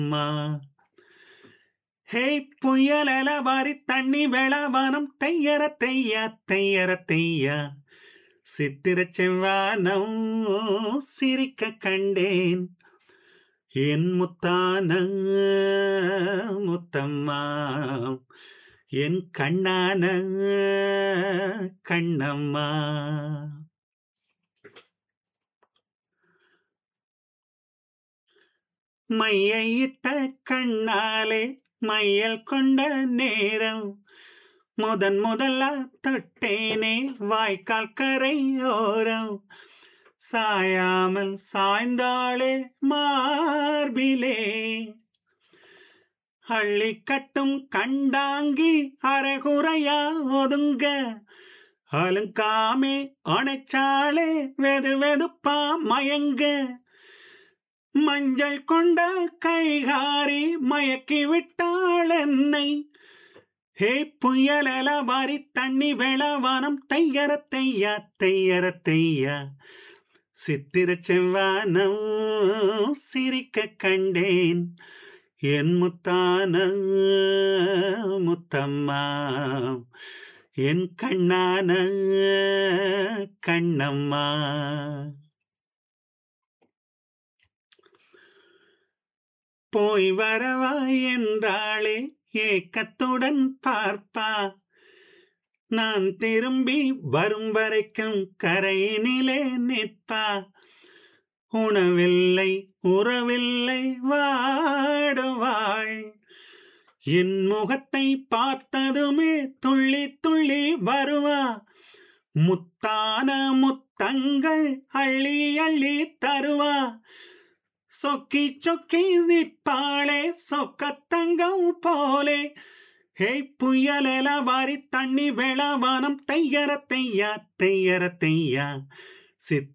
அம்மா ஹே புயலல வாரி தண்ணி வேளாவானம் தையர தையா தையர தையா சித்திர செவ்வானம் சிரிக்க கண்டேன் என் முத்தான முத்தம்மா என் கண்ணான கண்ணம்மா மையிட்ட கண்ணாலே மையல் கொண்ட நேரம் முதன் முதல்ல தொட்டேனே வாய்க்கால் கரையோரம் சாயாமல் சாய்ந்தாளே மார்பிலே அள்ளி கட்டும் கண்டாங்கி அரைகுறையா ஒதுங்க அலுங்காமே அணைச்சாளே வெது வெதுப்பா மயங்க மஞ்சள் கொண்ட கைகாரி மயக்கி விட்டாள் என்னை ஹே புயலல வாரி தண்ணி வேளவானம் தையர தையா தையர தையா சித்திர செவ்வானம் சிரிக்க கண்டேன் என் முத்தான முத்தம்மா என் கண்ணான கண்ணம்மா போய் வரவா என்றாளே ஏக்கத்துடன் பார்ப்பா நான் திரும்பி வரும் வரைக்கும் கரையினிலே நிற்பா உணவில்லை உறவில்லை வாடுவாள் என் முகத்தை பார்த்ததுமே துள்ளி துள்ளி வருவா முத்தான முத்தங்கள் அள்ளி அள்ளி தருவா சொக்கி சொக்கி நிற்பாளே சொக்கத்தங்கம் போலே ஹே புயலெல வாரி தண்ணி வேளவானம் தையர தையா தையர தையா சித்